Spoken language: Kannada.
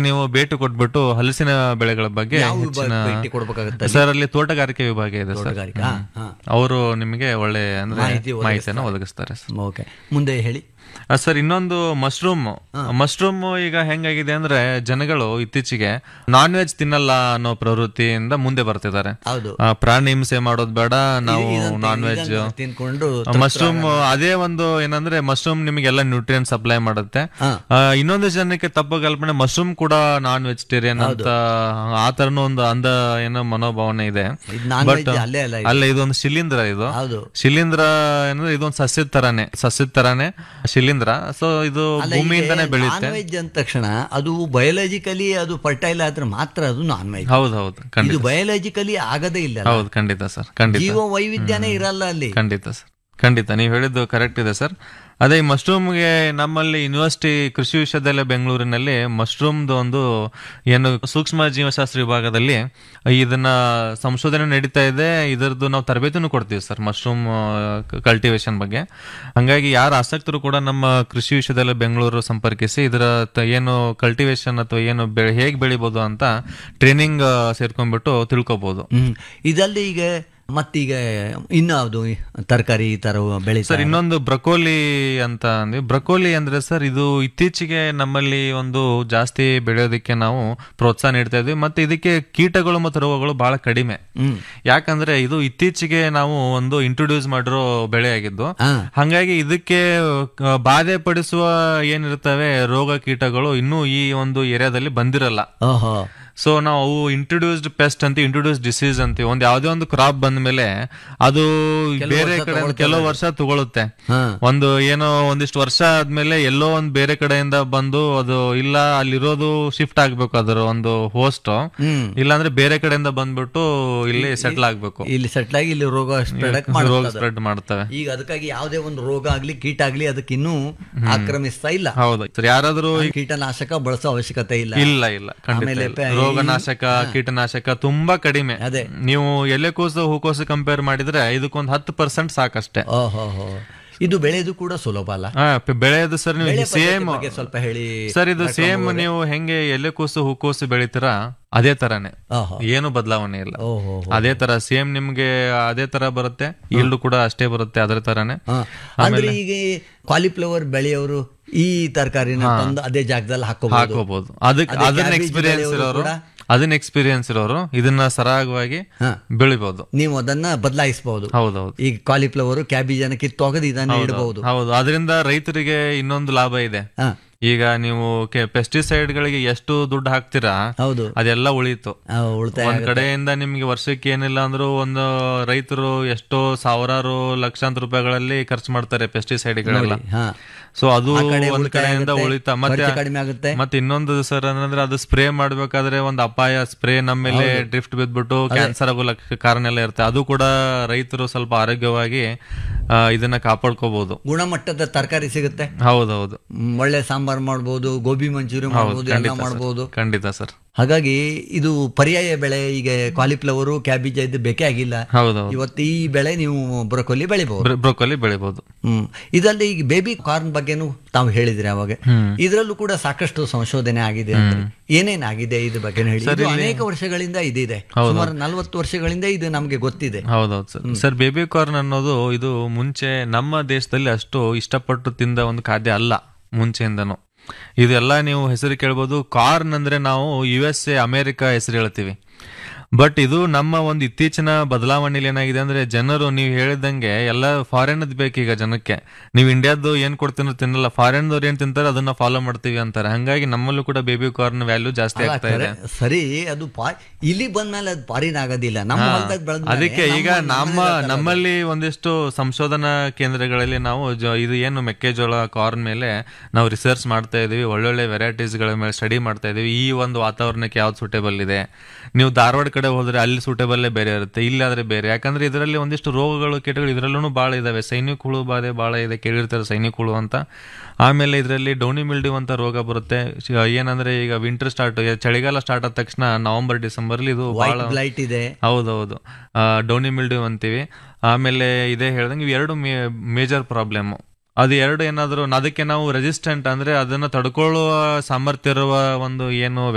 ನೀವು ಭೇಟಿ ಕೊಟ್ಬಿಟ್ಟು ಹಲಸಿನ ಬೆಳೆಗಳ ಬಗ್ಗೆ ಯಾವ ವಿಭಾಗ ಹೆಚ್ಚಿನ ಭೇಟಿ ಕೊಡ್ಬೇಕಾಗತ್ತೆ ಸರ್ ಅಲ್ಲಿ ತೋಟಗಾರಿಕೆ ವಿಭಾಗ ಇದೆ ಸರ್ ತೋಟಗಾರಿಕೆ ಹಾ, ಹಾ. ಅವರು ನಿಮಗೆ ಒಳ್ಳೆ ಅಂದ್ರೆ ಮಾಹಿತಿ ಮಾಹಿತಿಯನ್ನು ಒದಗಿಸ್ತಾರೆ ಸರ್ ಓಕೆ ಮುಂದೆ ಹೇಳಿ ಆ, ಸರ್ ಇನ್ನೊಂದು ಮಶ್ರೂಮ್ ಮಶ್ರೂಮ್ ಈಗ ಹೆಂಗಾಗಿದೆ ಅಂದ್ರೆ ಜನಗಳು ಇತ್ತೀಚೆಗೆ ನಾನ್ ವೆಜ್ ತಿನ್ನಲ್ಲ ಅನ್ನೋ ಪ್ರವೃತ್ತಿಯಿಂದ ಮುಂದೆ ಬರ್ತಿದ್ದಾರೆ ಹೌದು ಆ, ಪ್ರಾಣಿ ಹಿಂಸೆ ಮಾಡೋದು ಬೇಡ ನಾವು ಇದನ್ನ- ನಾನ್ ವೆಜ್ ಇದನ್ನ ತಿನ್ಕೊಂಡು ಮಶ್ರೂಮ್ ಅದೇ ಒಂದು ಏನಂದ್ರೆ ಮಶ್ರೂಮ್ ನಿಮಗೆಲ್ಲ ನ್ಯೂಟ್ರಿಯನ್ ಸಪ್ಲೈ ಮಾಡುತ್ತೆ ಹಾ. ಆ, ಇನ್ನೊಂದು ಜನಕ್ಕೆ ತಪ್ಪು ಕಲ್ಪನೆ ಮಶ್ರೂಮ್ ಕೂಡ ನಾನ್ ವೆಜಿಟೇರಿಯನ್ ಅಂತ ಆ ತರನು ಒಂದು ಅಂದ ಏನೋ ಮನೋಭಾವನೆ ಇದೆ ಇದು ನಾನ್ But- ವೆಜ್ ಅಲ್ಲೇ ಅಲ್ಲ ಇದು. ಅಲ್ಲ ಇದೊಂದು ಶಿಲೀಂಧ್ರ ಇದು ಹೌದು ಶಿಲೀಂಧ್ರ ಏನಂದ್ರೆ ಇದೊಂದು ಸಸ್ಯದ ತರಾನೇ ಸಸ್ಯದ ತರಾನೇ ಶಿಲೀಂಧ್ರ ಸೊ ಇದು ಭೂಮಿಯಿಂದನೇ ಬೆಳೆಯುತ್ತೆ ನಾನ್ ವೆಜ್ ಅಂದ ತಕ್ಷಣ ಅದು ಬಯೋಲಾಜಿಕಲಿ ಅದು ಫರ್ಟೈಲ್ ಆದ್ರೆ ಮಾತ್ರ ಅದು ನಾನ್ ವೆಜ್ ಹೌದು ಹೌದು ಖಂಡಿತ ಇದು ಬಯೋಲಾಜಿಕಲಿ ಆಗದೇ ಇಲ್ಲ ಹೌದು ಖಂಡಿತ ಸರ್ ಖಂಡಿತ ಜೀವ ವೈವಿಧ್ಯನೇ ಇರಲ್ಲ ಅಲ್ಲಿ ಖಂಡಿತ ಸರ್ ಖಂಡಿತ ನೀವು ಹೇಳಿದ್ದು ಕರೆಕ್ಟ್ ಇದೆ ಸರ್ ಅದೇ ಈ ಮಶ್ರೂಮ್ಗೆ ನಮ್ಮಲ್ಲಿ ಯೂನಿವರ್ಸಿಟಿ ಕೃಷಿ ವಿಶ್ವವಿದ್ಯಾಲಯ ಬೆಂಗಳೂರಿನಲ್ಲಿ ಮಶ್ರೂಮ್ದು ಒಂದು ಏನು ಸೂಕ್ಷ್ಮ ಜೀವಶಾಸ್ತ್ರ ವಿಭಾಗದಲ್ಲಿ ಇದನ್ನ ಸಂಶೋಧನೆ ನಡೀತಾ ಇದೆ ಇದರದ್ದು ನಾವು ತರಬೇತಿನೂ ಕೊಡ್ತೀವಿ ಸರ್ ಮಶ್ರೂಮ್ ಕಲ್ಟಿವೇಶನ್ ಬಗ್ಗೆ ಹಂಗಾಗಿ ಯಾರು ಆಸಕ್ತರು ಕೂಡ ನಮ್ಮ ಕೃಷಿ ವಿಶ್ವವಿದ್ಯಾಲಯ ಬೆಂಗಳೂರು ಸಂಪರ್ಕಿಸಿ ಇದರ ತ- ಏನು ಕಲ್ಟಿವೇಶನ್ ಅಥವಾ ಏನು ಬೆಳೆ ಹೇಗೆ ಬೆಳಿಬೋದು ಅಂತ ಟ್ರೈನಿಂಗ್ ಸೇರ್ಕೊಂಡ್ಬಿಟ್ಟು ತಿಳ್ಕೊಬಹುದು ಹ್ಮ್ ಇದಲ್ಲಿ ಈಗ ಮತ್ತೀಗ ಇನ್ಯಾವುದು ತರಕಾರಿ ಈ ತರ ಬೆಳೆ ಸರ್ ಇನ್ನೊಂದು ಬ್ರಕೋಲಿ ಅಂತ ಅಂದ್ವಿ ಬ್ರಕೋಲಿ ಅಂದ್ರೆ ಸರ್ ಇದು ಇತ್ತೀಚೆಗೆ ನಮ್ಮಲ್ಲಿ ಒಂದು ಜಾಸ್ತಿ ಬೆಳೆಯೋದಕ್ಕೆ ನಾವು ಪ್ರೋತ್ಸಾಹ ನೀಡ್ತಾ ಇದ್ವಿ ಮತ್ತೆ ಇದಕ್ಕೆ ಕೀಟಗಳು ಮತ್ತು ರೋಗಗಳು ಬಹಳ ಕಡಿಮೆ ಹ್ಮ್ ಯಾಕಂದ್ರೆ ಇದು ಇತ್ತೀಚೆಗೆ ನಾವು ಒಂದು ಇಂಟ್ರೊಡ್ಯೂಸ್ ಮಾಡಿರೋ ಬೆಳೆ ಆಗಿದ್ದು ಹಾ ಹಂಗಾಗಿ ಇದಕ್ಕೆ ಆ, ಬಾಧೆ ಪಡಿಸುವ ಏನಿರ್ತವೆ ರೋಗ ಕೀಟಗಳು ಇನ್ನೂ ಈ ಒಂದು ಏರಿಯಾದಲ್ಲಿ ಬಂದಿರಲ್ಲ ಓಹೋ ಸೊ ನಾವು ಅವು ಇಂಟ್ರೊಡ್ಯೂಸ್ಡ್ ಪೆಸ್ಟ್ ಅಂತ ಇಂಟ್ರೊಡ್ಯೂಸ್ ಡಿಸೀಸ್ ಅಂತೀವಿ ಒಂದ್ ಯಾವ್ದೇ ಒಂದು ಕ್ರಾಪ್ ಬಂದ ಮೇಲೆ ಅದು ಬೇರೆ ಕಡೆ ಕೆಲವು ವರ್ಷ ತಗೊಳುತ್ತೆ ಹಾ ಒಂದು ಏನೋ ಒಂದಿಷ್ಟು ವರ್ಷ ಆದ್ಮೇಲೆ ಎಲ್ಲೋ ಒಂದ್ ಬೇರೆ ಕಡೆಯಿಂದ ಬಂದು ಅದು ಇಲ್ಲ ಅಲ್ಲಿರೋದು ಶಿಫ್ಟ್ ಆಗ್ಬೇಕು ಅದರ ಒಂದು ಹೋಸ್ಟ್ ಹ್ಮ್ ಇಲ್ಲಾಂದ್ರೆ ಬೇರೆ ಕಡೆಯಿಂದ ಬಂದ್ಬಿಟ್ಟು ಇಲ್ಲಿ ಸೆಟ್ಲ್ ಆಗ್ಬೇಕು ಇಲ್ಲಿ ಸೆಟ್ಲ್ ಆಗಿ ಇಲ್ಲಿ ರೋಗ ಸ್ಪ್ರೆಡ್ ರೋಗ ಸ್ಪ್ರೆಡ್ ಮಾಡ್ತವೆ ಈಗ ಅದಕ್ಕಾಗಿ ಯಾವುದೇ ಒಂದು ರೋಗ ಆಗ್ಲಿ ಕೀಟ ಆಗ್ಲಿ ಅದಕ್ಕೆ ಇನ್ನೂ ಆಕ್ರಮಿಸ್ತಾ ಇಲ್ಲ ಹೌದು ಸರ್ ಯಾರಾದ್ರೂ ಕೀಟನಾಶಕ ಬಳಸೋ ಅವಶ್ಯಕತೆ ಇಲ್ಲ ಇಲ್ಲ ಇಲ್ಲ ಖಂಡಿತ ಆಮೇಲೆ ಇಲ್ಲ. ಪೆ- ರೋಗನಾಶಕ ಕೀಟನಾಶಕ ತುಂಬಾ ಕಡಿಮೆ ಅದೇ. ನೀವು ಎಲೆಕೋಸು ಹೂಕೋಸು ಕಂಪೇರ್ ಮಾಡಿದ್ರೆ ಇದಕ್ಕೊಂದು ಹತ್ತು ಪರ್ಸೆಂಟ್ ಸಾಕಷ್ಟೇ ಓಹೋ ಇದು ಬೆಳೆದು ಕೂಡ ಸುಲಭ ಅಲ್ಲ ಆ, ಪ- ಬೆಳೆಯೋದು ಸರ್ ನೀವು ಬೆಳೆ ಪದ್ಧತಿ ಸೇಮ್ ಬಗ್ಗೆ ಸ್ವಲ್ಪ ಹೇಳಿ ಸರ್ ಇದು ಸೇಮ್ ನೀವು ಹೆಂಗೆ ಎಲೆಕೋಸು ಹೂಕೋಸು ಬೆಳಿತೀರಾ ಅದೇ ತರಾನೇ ಓಹೋ ಏನು ಬದಲಾವಣೆ ಇಲ್ಲ ಓಹೋ ಅದೇ ತರ ಸೇಮ್ ನಿಮ್ಗೆ ಅದೇ ತರ ಬರುತ್ತೆ ಈಲ್ಡ್ ಕೂಡ ಅಷ್ಟೇ ಬರುತ್ತೆ ಅದ್ರ ತರಾನೇ ಹಾ. ಅಂದ್ರೆ ಈಗ ಕಾಲಿಫ್ಲವರ್ ಬೆಳೆಯೋರು ಈ ತರಕಾರಿನ ತಂದು ಅದೇ ಜಾಗದಲ್ಲಿ ಹಾಕೋಬಹುದು ಹಾಕೋಬಹುದು ಅದಕ್ಕೆ ಅದೇ ಅದನ್ನ cabbage ಎಕ್ಸ್ಪೀರಿಯನ್ಸ್ ಬೆಳೆಯೋರು ಇರೋರು ಕೂಡ? ಅದನ್ನ ಎಕ್ಸ್ಪೀರಿಯನ್ಸ್ ಇರೋರು ಇದನ್ನ ಸರಾಗವಾಗಿ ಹಾ. ಬೆಳಿಬಹುದು ನೀವು ಅದನ್ನ ಬದಲಾಯಿಸಬಹುದು ಹೌದೌದು ಈಗ ಕಾಲಿಫ್ಲವರ್ ಕ್ಯಾಬೇಜ್ ಅನ್ನ ಕಿತ್ತೋಗದು ಇದನ್ನ ಇಡಬಹುದು ಹೌದು ಅದರಿಂದ ರೈತರಿಗೆ ಇನ್ನೊಂದು ಲಾಭ ಇದೆ ಹಾ ಈಗ ನೀವು ಪೆಸ್ಟಿಸೈಡ್ ಗಳಿಗೆ ಎಷ್ಟು ದುಡ್ಡು ಹಾಕ್ತೀರಾ ಹೌದು ಅದೆಲ್ಲ ಉಳಿತು ಆ, ಉಳಿತಾಯ ಒಂದ್ ಕಡೆಯಿಂದ ನಿಮ್ಗೆ ವರ್ಷಕ್ಕೆ ಏನಿಲ್ಲ ಅಂದ್ರೂ ಒಂದು ರೈತರು ಎಷ್ಟೋ ಸಾವಿರಾರು ಲಕ್ಷಾಂತರ ರೂಪಾಯಿಗಳಲ್ಲಿ ಖರ್ಚು ಮಾಡ್ತಾರೆ ಪೆಸ್ಟಿಸೈಡ್ ಗಳೆಲ್ಲ ಹಾ ಸೊ ಅದು ಆ ಕಡೆ ಒಂದ್ ಉಳಿತಾಯ ಕಡೆಯಿಂದ ಆಗುತ್ತೆ, ಉಳಿತ ಮತ್ತೆ ಖರ್ಚು ಕಡಿಮೆ ಆಗುತ್ತೆ ಮತ್ತೆ ಇನ್ನೊಂದು ಸರ್ ಅಂದ್ರೆ ಅದು ಸ್ಪ್ರೇ ಮಾಡ್ಬೇಕಾದ್ರೆ ಒಂದು ಅಪಾಯ ಸ್ಪ್ರೇ ನಮ್ಮ ಮೇಲೆ ಡ್ರಿಫ್ಟ್ ಬಿದ್ಬಿಟ್ಟು ಕ್ಯಾನ್ಸರ್ ಆಗೋ ಲಕ್ಷ- ಕಾರಣ ಎಲ್ಲ ಇರುತ್ತೆ ಅದು ಕೂಡ ರೈತರು ಸ್ವಲ್ಪ ಆರೋಗ್ಯವಾಗಿ ಆ, ಇದನ್ನ ಕಾಪಾಡ್ಕೋಬಹುದು ಗುಣಮಟ್ಟದ ತರಕಾರಿ ಸಿಗುತ್ತೆ ಹೌದೌದು ಮ್, ಒಳ್ಳೆ ಸಾಂಬಾರ್ ಮಾಡ್ಬೋದು ಗೋಬಿ ಮಂಚೂರಿ ಮಾಡ್ಬೋದು ಎಲ್ಲ ಮಾಡ್ಬೋದು ಖಂಡಿತ ಸರ್ ಹಾಗಾಗಿ ಇದು ಪರ್ಯಾಯ ಬೆಳೆ ಈಗ ಕಾಲಿಫ್ಲವರು ಕ್ಯಾಬೇಜ್ ಇದು ಬೇಕೇ ಆಗಿಲ್ಲ ಹೌದೌದು ಇವತ್ತು ಈ ಬೆಳೆ ನೀವು ಬ್ರೊಕೊಲಿ ಬೆಳಿಬಹುದು ಬ್ರೋಕೊಲಿ ಬೆಳಿಬಹುದು ಹ್ಮ್ ಇದರಲ್ಲಿ ಈಗ ಬೇಬಿ ಕಾರ್ನ್ ಬಗ್ಗೆನೂ ತಾವು ಹೇಳಿದ್ರಿ ಅವಾಗ ಹ್ಮ್. ಇದರಲ್ಲೂ ಕೂಡ ಸಾಕಷ್ಟು ಸಂಶೋಧನೆ ಆಗಿದೆ ಅಂದ್ರೆ ಏನೇನಾಗಿದೆ ಇದ್ರ ಬಗ್ಗೆ ಹೇಳಿ ಇದು ಅನೇಕ ವರ್ಷಗಳಿಂದ ಇದಿದೆ ಸುಮಾರು ನಲವತ್ತು ವರ್ಷಗಳಿಂದ ಇದು ನಮಗೆ ಗೊತ್ತಿದೆ ಹೌದೌದು ಸರ್ ಸರ್ ಬೇಬಿ ಕಾರ್ನ್ ಅನ್ನೋದು ಇದು ಮುಂಚೆ ನಮ್ಮ ದೇಶದಲ್ಲಿ ಅಷ್ಟು ಇಷ್ಟಪಟ್ಟು ತಿಂದ ಒಂದು ಖಾದ್ಯ ಅಲ್ಲ ಮುಂಚೆಯಿಂದನು ಇದೆಲ್ಲ ನೀವು ಹೆಸರು ಕೇಳ್ಬೋದು ಕಾರ್ನ್ ಅಂದ್ರೆ ನಾವು ಯು ಎಸ್ ಎ ಅಮೆರಿಕ ಹೆಸರು ಹೇಳ್ತೀವಿ ಬಟ್ ಇದು ನಮ್ಮ ಒಂದು ಇತ್ತೀಚಿನ ಬದಲಾವಣೆಯಲ್ಲಿ ಏನಾಗಿದೆ ಅಂದ್ರೆ ಜನರು ನೀವು ಹೇಳಿದಂಗೆ ಎಲ್ಲ ಫಾರಿನ್ ಬೇಕೀಗ ಜನಕ್ಕೆ ನೀವು ಇಂಡಿಯಾದ್ದು ಏನ್ ಕೊಡ್ತೀನೋ ತಿನ್ನಲ್ಲ ಫಾರಿನ್ ದವ್ರು ಏನ್ ತಿಂತಾರೆ ಅದನ್ನ ಫಾಲೋ ಮಾಡ್ತೀವಿ ಅಂತಾರೆ ಹಂಗಾಗಿ ನಮ್ಮಲ್ಲೂ ಕೂಡ ಬೇಬಿ ಕಾರ್ನ್ ವ್ಯಾಲ್ಯೂ ಜಾಸ್ತಿ ಆಗ್ತಾ ಇದೆ ಸರಿ ಅದು ಪಾ ಇಲ್ಲಿ ಬಂದ್ಮೇಲೆ ಅದು ಪಾರಿನ ಆಗೋದಿಲ್ಲ ನಮ್ಮ ಹೊಲದಾಗ ಬೆಳೆದ ಅದಕ್ಕೆ ಈಗ ನಮ್ಮ ನಮ್ಮಲ್ಲಿ ಒಂದಿಷ್ಟು ಸಂಶೋಧನಾ ಕೇಂದ್ರಗಳಲ್ಲಿ ನಾವು ಜ- ಇದು ಏನು ಮೆಕ್ಕೆಜೋಳ ಕಾರ್ನ್ ಮೇಲೆ ನಾವು ರಿಸರ್ಚ್ ಮಾಡ್ತಾ ಇದೀವಿ ಒಳ್ಳೊಳ್ಳೆ varieties ಗಳ ಮೇಲೆ ಸ್ಟಡಿ ಮಾಡ್ತಾ ಇದೀವಿ ಈ ಒಂದು ವಾತಾವರಣಕ್ಕೆ ಯಾವ್ದು ಸೂಟೇಬಲ್ ಇದೆ ನೀವು ಧಾರವಾಡ ಕಡೆ ಹೋದ್ರೆ ಅಲ್ಲಿ ಸೂಟೇಬಲ್ಲೇ ಬೇರೆ ಇರುತ್ತೆ ಇಲ್ಲಿ ಆದ್ರೆ ಬೇರೆ ಯಾಕಂದ್ರೆ ಇದರಲ್ಲಿ ಒಂದಿಷ್ಟು ರೋಗಗಳು ಕೀಟಗಳು ಇದರಲ್ಲೂ ಬಹಳ ಇದಾವೆ ಸೈನಿಕ ಹುಳು ಬಾಧೆ ಬಹಳ ಇದೆ ಕೇಳಿರ್ತಾರೆ ಸೈನಿಕ ಹುಳು ಅಂತ ಆಮೇಲೆ ಇದರಲ್ಲಿ ಡೌನಿ ಮಿಲ್ಡ್ಯೂ ಅಂತ ರೋಗ ಬರುತ್ತೆ ಶ್- ಏನಂದ್ರೆ ಈಗ ವಿಂಟರ್ ಸ್ಟಾರ್ಟ್ ಚಳಿಗಾಲ ಸ್ಟಾರ್ಟ್ ಆದ ತಕ್ಷಣ ನವೆಂಬರ್ ಡಿಸೆಂಬರ್ ಇದು ಬಹಳ ಬ್ಲೈಟ್ ಇದೆ ಹೌದೌದು ಡೌನಿ ಮಿಲ್ಡ್ಯೂ ಅಂತೀವಿ ಆಮೇಲೆ ಇದೇ ಹೇಳ್ದಂಗೆ ಇವು ಎರಡು ಮೇಜರ್ ಪ್ರಾಬ್ಲಮ್ ಅದು ಎರಡು ಏನಾದ್ರು ಅದಕ್ಕೆ ನಾವು ರೆಸಿಸ್ಟೆಂಟ್ ಅಂದ್ರೆ ಅದನ್ನ ತಡ್ಕೊಳ್ಳುವ ಸಾಮರ್ಥ್ಯ ಇರುವ ಒಂದು ಏನು